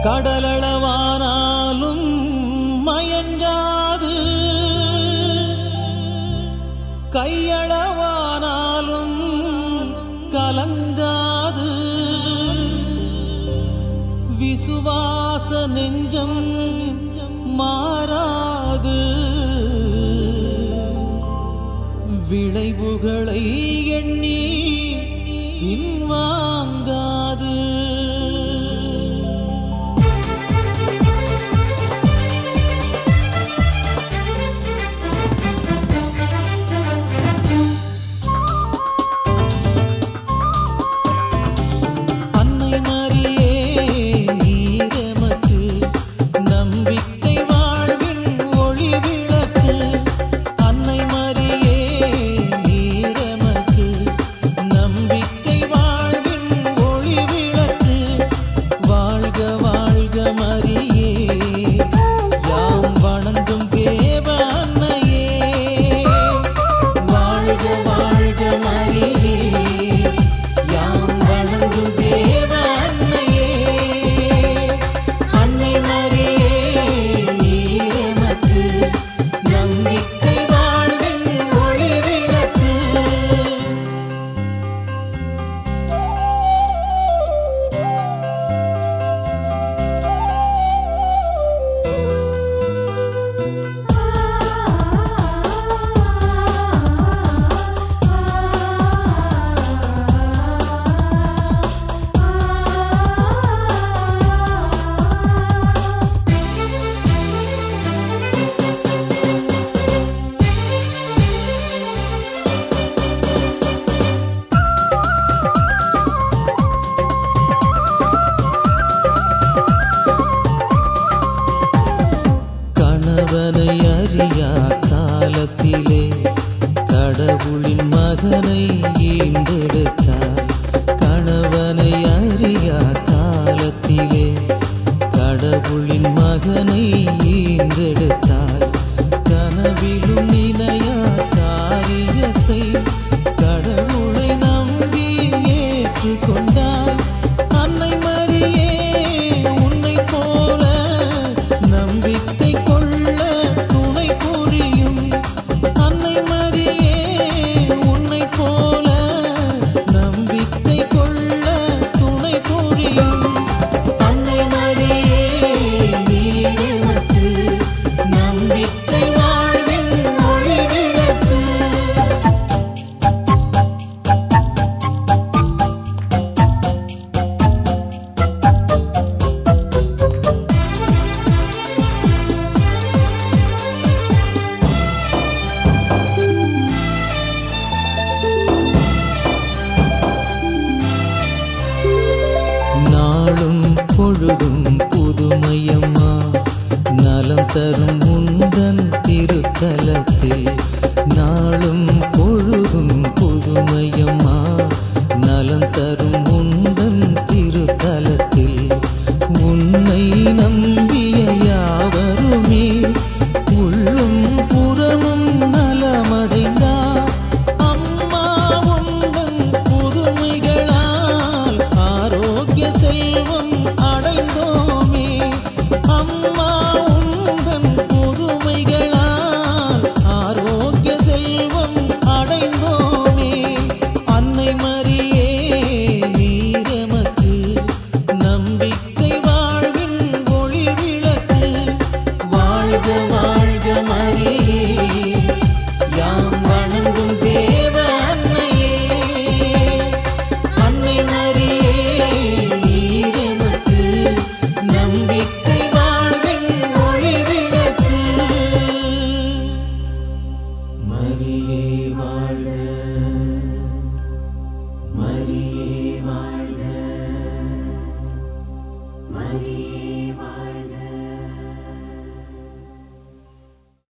கடலளவானாலும் மயங்காது கையளவானாலும் கலங்காது விசுவாச நெஞ்சம் மாறாது விளைவுகளை எண்ணி பின்வாங்காது அன்னை மரியே நீரமக்கு நம்பிக்கை வாழ்வின் ஒளி விளக்கு அன்னை மரியே நீரமக்கு நம்பிக்கை வாழ்வின் ஒளி விளக்கு வாழ்க வாழ்க மரியே யாம் வணங்கும் தேவ அன்னையே வாழ்க வாழ்க மரியே யாம் வணங்கும் தேவ அன்னையே அன்னை மரியே நீரமக்கு நம்பிக்கை வாழ்வின் ஒளி விளக்கு கணவனை அறியா காலத்திலே கடவுளின் மகனை ஈண்டெடுத்தார் கணவனை அறியா காலத்திலே கடவுளின் மகனை ஈன்றெடுத்தார் கனவிலும் நினையா காரியத்தை கடவுளை நம்பி ஏற்றுக்கொண்டார் அன்னை மரியே உன்னை போல நம்பிக்கை கொள்ள துணை புரியும் அன்னை மரியே உன்னை போல நம்பிக்கை கொள்ள துணை புரியும் அன்னை மரியே நீரமக்கு நம்பிக்கை வாழ்வின் ஒளி விளக்கு நாளும் பொழுதும் புதுமையம்மா நலம் தரும் உந்தன் திருத்தலத்தில் நாளும் பொழுதும் புதுமையம்மா நலம் தரும் உந்தன் திருத்தலத்தில் உன்னை நம்பிய யாவருமே உள்ளும் புறமும் நலமடைந்தார் அம்மா உந்தன் புதுமைகளால் ஆரோக்கிய செல்வம் அடைந்தோமே அம்மா உந்தன் புதுமைகளால் ஆரோக்கிய செல்வம் அடைந்தோமே அன்னை மரியே நீரமக்கு நம்பிக்கை வாழ்வின் ஒளி விளக்கு வாழ்க வாழ்க மரியே